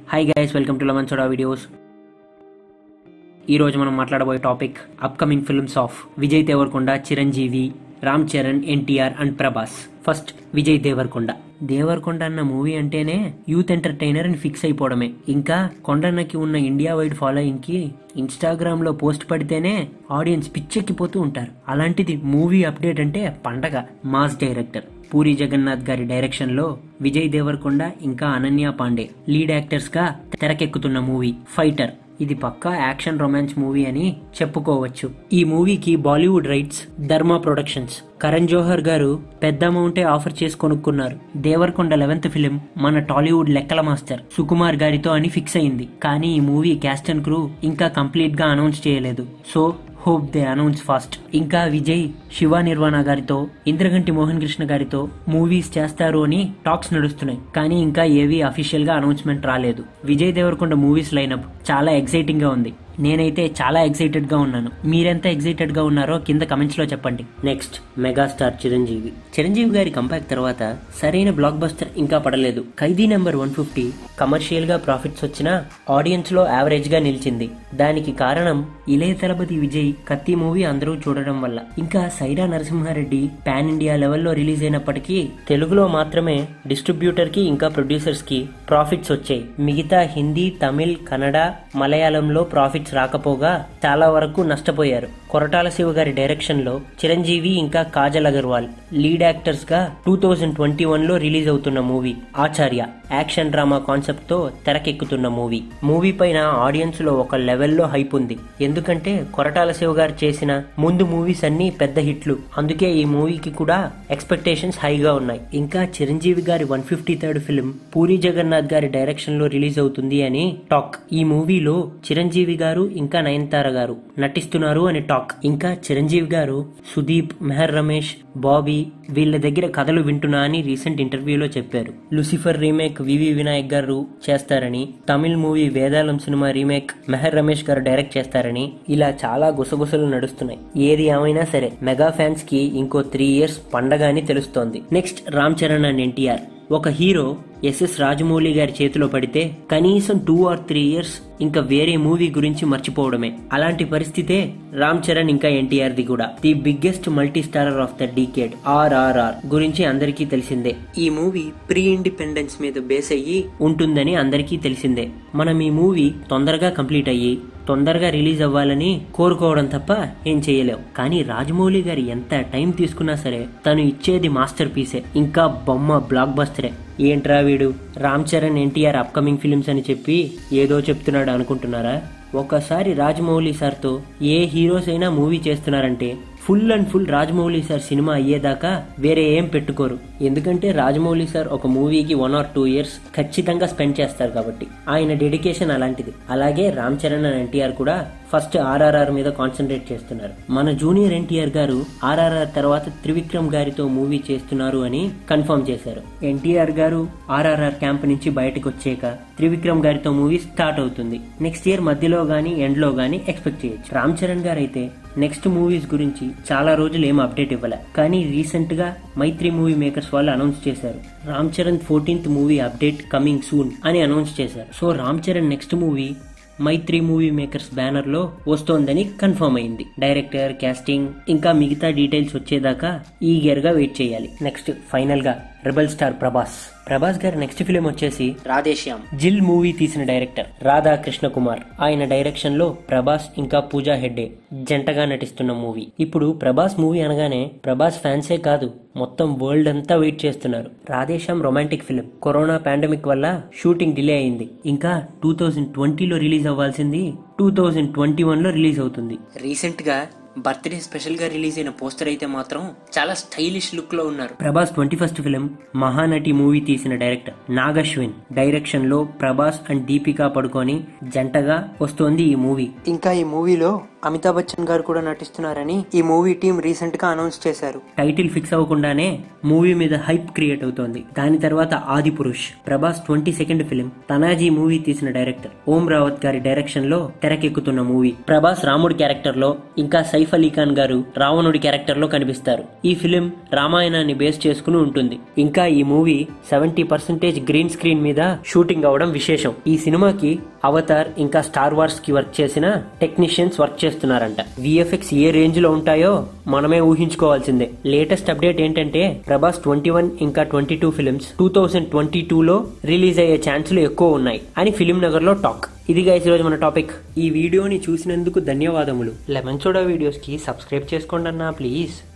hi guys welcome to lemon soda videos ఈరోజు మనం మాట్లాడబోయే topic upcoming films of Vijay Devarakonda Chiranjeevi Ram Charan N T R and Prabhas first Vijay Devarakonda Devarakonda అన్న movie అంటేనే యూత్ ఎంటర్టైనర్ అని ఫిక్స్ అయిపోవడమే ఇంకా కొండన్నకి ఉన్న ఇండియా వైడ్ ఫాలోయింగ్ కి ఇన్స్టాగ్రామ్ లో పోస్ట్ పడితేనే ఆడియన్స్ పిచ్చెక్కిపోతూ ఉంటారు అలాంటిది మూవీ అప్డేట్ అంటే పండగ మాస్ డైరెక్టర్ పూరి జగన్నాథ్ గారి డైరెక్షన్ లో విజయ్ దేవరకొండ ఇంకా అనన్య పాండే లీడ్ యాక్టర్స్ గా తెరకెక్కుతున్న మూవీ ఫైటర్ ఇది పక్కా యాక్షన్ రొమాన్స్ మూవీ అని చెప్పుకోవచ్చు ఈ మూవీకి Bollywood rights Dharma productions Karan Johar garu పెద్ద అమౌంటే ఆఫర్ చేసి కొనుక్కున్నారు దేవరకొండ లెవెన్త్ ఫిలిం మన టాలీవుడ్ లెక్కల మాస్టర్ సుకుమార్ గారితో అని ఫిక్స్ అయింది కానీ ఈ మూవీ క్యాస్ట్ అండ్ క్రూ ఇంకా కంప్లీట్ గా అనౌన్స్ చేయలేదు so hope they announce fast ఇంకా విజయ్ శివ నిర్వాణ గారితో ఇంద్రగంటి మోహన్ కృష్ణ గారితో మూవీస్ చేస్తారు అని టాక్స్ నడుస్తున్నాయి కానీ ఇంకా ఏవి అఫీషియల్ గా అనౌన్స్మెంట్ రాలేదు విజయ్ దేవరకొండ మూవీస్ లైనప్ చాలా ఎక్సైటింగ్ గా ఉంది నేనైతే చాలా ఎక్సైటెడ్ గా ఉన్నాను మీరెంత ఎక్సైటెడ్ గా ఉన్నారో కింద కమెంట్స్ లో చెప్పండి నెక్స్ట్ మెగాస్టార్ చిరంజీవి చిరంజీవి గారి కంపాక్ తర్వాత సరైన బ్లాక్ బస్టర్ ఇంకా పడలేదు Khaidi number one fifty commercial గా ప్రాఫిట్స్ వచ్చినా ఆడియన్స్ లో యావరేజ్ గా నిలిచింది దానికి కారణం ఇళయ తలపతి విజయ్ కత్తి మూవీ అందరూ చూడడం వల్ల ఇంకా సైరా నరసింహారెడ్డి పాన్ ఇండియా లెవెల్లో రిలీజ్ అయినప్పటికీ తెలుగులో మాత్రమే డిస్ట్రిబ్యూటర్ కి ఇంకా ప్రొడ్యూసర్స్ కి ప్రాఫిట్స్ వచ్చాయి మిగతా హిందీ తమిళ్ కన్నడ మలయాళంలో ప్రాఫిట్స్ రాకపోగా చాలా వరకు నష్టపోయారు కొరటాల శివ గారి డైరెక్షన్ లో చిరంజీవి ఇంకా కాజల్ అగర్వాల్ లీడ్ యాక్టర్స్ గా టూ థౌజండ్ ట్వంటీ వన్ లో రిలీజ్ అవుతున్న movie Acharya action drama concept తో తెరకెక్కుతున్న మూవీ మూవీ పైన ఆడియన్స్ లో ఒక లెవెల్లో హైప్ ఉంది ఎందుకంటే కొరటాల శివ గారు చేసిన ముందు మూవీస్ అన్ని పెద్ద హిట్లు అందుకే ఈ మూవీకి కూడా ఎక్స్పెక్టేషన్స్ హైగా ఉన్నాయి ఇంకా చిరంజీవి గారి one fifty third film Puri Jagannadh గారి డైరెక్షన్ లో రిలీజ్ అవుతుంది అని టాక్ ఈ మూవీలో చిరంజీవి గారు ఇంకా నయనతార గారు నటిస్తున్నారు అని టాక్ ఇంకా చిరంజీవి గారు సుదీప్ మెహర్ రమేష్ బాబీ వీళ్ళ దగ్గర కథలు వింటున్నా అని రీసెంట్ ఇంటర్వ్యూలో చెప్పారు లూసిఫర్ రీమేక్ వివి వినాయక్ గారు చేస్తారని తమిళ్ మూవీ వేదాలం సినిమా రీమేక్ మెహర్ రమేష్ గారు డైరెక్ట్ చేస్తారని ఇలా చాలా గుసగుసలు నడుస్తున్నాయి ఏది ఏమైనా సరే మెగా ఫ్యాన్స్ కి ఇంకో త్రీ ఇయర్స్ పండగ అని తెలుస్తోంది next Ram Charan and N T R ఒక హీరో ఎస్ఎస్ రాజమౌళి గారి చేతిలో పడితే కనీసం టూ ఆర్ త్రీ ఇయర్స్ ఇంకా వేరే మూవీ గురించి మర్చిపోవడమే అలాంటి పరిస్థితే రామ్ చరణ్ ఇంకా ఎన్టీఆర్ ది కూడా the biggest multi starrer of the decade R R R గురించి అందరికీ తెలిసిందే ఈ మూవీ ప్రీ ఇండిపెండెన్స్ మీద బేస్ అయ్యి ఉంటుందని అందరికీ తెలిసిందే మనం ఈ మూవీ తొందరగా కంప్లీట్ అయ్యి తొందరగా రిలీజ్ అవ్వాలని కోరుకోవడం తప్ప ఏం చేయలేం కానీ రాజమౌళి గారు ఎంత టైం తీసుకున్నా సరే తను ఇచ్చేది మాస్టర్ పీసే ఇంకా బొమ్మ బ్లాక్ బస్టరే ఏంట్రా వీడు Ram Charan N T R upcoming films అని చెప్పి ఏదో చెప్తున్నాడు అనుకుంటున్నారా ఒకసారి రాజమౌళి సార్తో ఏ హీరోస్ అయినా మూవీ చేస్తున్నారంటే full and full Rajamouli sir సినిమా అయ్యేదాకా వేరే ఏం పెట్టుకోరు ఎందుకంటే రాజమౌళి సార్ ఒక మూవీకి వన్ ఆర్ టూ ఇయర్స్ ఖచ్చితంగా స్పెండ్ చేస్తారు కాబట్టి ఆయన డెడికేషన్ అలాంటిది అలాగే రామ్ చరణ్ అండ్ ఎన్టీఆర్ కూడా ఫస్ట్ ఆర్ఆర్ఆర్ మీద కాన్సన్ట్రేట్ చేస్తున్నారు మన జూనియర్ ఎన్టీఆర్ గారు ఆర్ఆర్ఆర్ తర్వాత త్రివిక్రమ్ గారితో మూవీ చేస్తున్నారు అని కన్ఫర్మ్ చేశారు ఎన్టీఆర్ గారు ఆర్ఆర్ఆర్ క్యాంప్ నుంచి బయటకు వచ్చాక త్రివిక్రమ్ గారితో మూవీ స్టార్ట్ అవుతుంది నెక్స్ట్ ఇయర్ మధ్యలో గానీ ఎండ్ లో గానీ ఎక్స్పెక్ట్ చేయొచ్చు రామ్ చరణ్ గారు అయితే నెక్స్ట్ మూవీస్ గురించి చాలా రోజులు ఏం అప్డేట్ ఇవ్వలే కానీ రీసెంట్ గా మైత్రి మూవీ మేకర్స్ వాళ్ళు అనౌన్స్ చేశారు Ram Charan fourteenth movie update coming soon అని అనౌన్స్ చేశారు so Ram Charan next movie Mythri movie makers banner లో వస్తోందని కన్ఫర్మ్ అయింది డైరెక్టర్ కాస్టింగ్ ఇంకా మిగతా డీటెయిల్స్ వచ్చేదాకా ఈగర్ గా వెయిట్ చేయాలి నెక్స్ట్ ఫైనల్ గా రెబల్ స్టార్ ప్రభాస్ ప్రభాస్ గారి నెక్స్ట్ ఫిలిం వచ్చేసి రాధేశ్యామ్ జిల్ మూవీ తీసిన డైరెక్టర్ రాధా కృష్ణ కుమార్ ఆయన డైరెక్షన్ లో ప్రభాస్ ఇంకా పూజా హెడ్డే జంటగా నటిస్తున్న మూవీ ఇప్పుడు ప్రభాస్ మూవీ అనగానే ప్రభాస్ ఫ్యాన్సే కాదు మొత్తం వరల్డ్ అంతా వెయిట్ చేస్తున్నారు Radhe Shyam romantic film corona pandemic వల్ల షూటింగ్ డిలే అయింది ఇంకా టూ థౌజండ్ ట్వంటీలో రిలీజ్ అవ్వాల్సింది టూ థౌజండ్ ట్వంటీ వన్ లో రిలీజ్ అవుతుంది రీసెంట్ గా బర్త్డే స్పెషల్ గా రిలీజ్ అయిన పోస్టర్ అయితే మాత్రం చాలా స్టైలిష్ లుక్ లో ఉన్నారు Prabhas twenty first film Mahanati movie తీసిన డైరెక్టర్ నాగశ్విన్ డైరెక్షన్ లో ప్రభాస్ అండ్ దీపికా పడుకొని జంటగా వస్తోంది ఈ మూవీ ఇంకా ఈ మూవీలో అమితాబ్ బచ్చన్ గారు కూడా నటిస్తున్నారని ఈ మూవీ టీం రీసెంట్ గా అనౌన్స్ చేశారు టైటిల్ ఫిక్స్ అవ్వకుండానే మూవీ మీద హైప్ క్రియేట్ అవుతోంది దాని తర్వాత Adi Purush Prabhas twenty second film Tanhaji movie తీసిన డైరెక్టర్ ఓం రావత్ గారి డైరెక్షన్ లో తెరకెక్కుతున్న మూవీ ప్రభాస్ రాముడి క్యారెక్టర్ లో ఇంకా సైఫ్ అలీ ఖాన్ గారు రావణుడి క్యారెక్టర్ లో కనిపిస్తారు ఈ ఫిలిం రామాయణాన్ని బేస్ చేసుకుని ఉంటుంది ఇంకా ఈ movie seventy percentage green screen మీద షూటింగ్ అవడం విశేషం ఈ సినిమాకి అవతార్ ఇంకా స్టార్ వార్స్ కి వర్క్ చేసిన టెక్నీషియన్స్ వర్క్ చేస్తున్నారంట విఎఫ్ఎక్స్ ఏ రేంజ్ లో ఉంటాయో మనమే ఊహించుకోవాల్సిందే లేటెస్ట్ అప్డేట్ ఏంటంటే ప్రభాస్ ట్వంటీ వన్ ఇంకా twenty two films two thousand twenty two లో రిలీజ్ అయ్యే ఛాన్సులు ఎక్కువ ఉన్నాయి అని ఫిలిం నగర్ లో టాక్ ఇది గైస్ ఈరోజు మన టాపిక్ ఈ వీడియోని చూసినందుకు ధన్యవాదములు లెమన్ సోడా వీడియోస్ కి సబ్స్క్రైబ్ చేసుకోండి అన్నా ప్లీజ్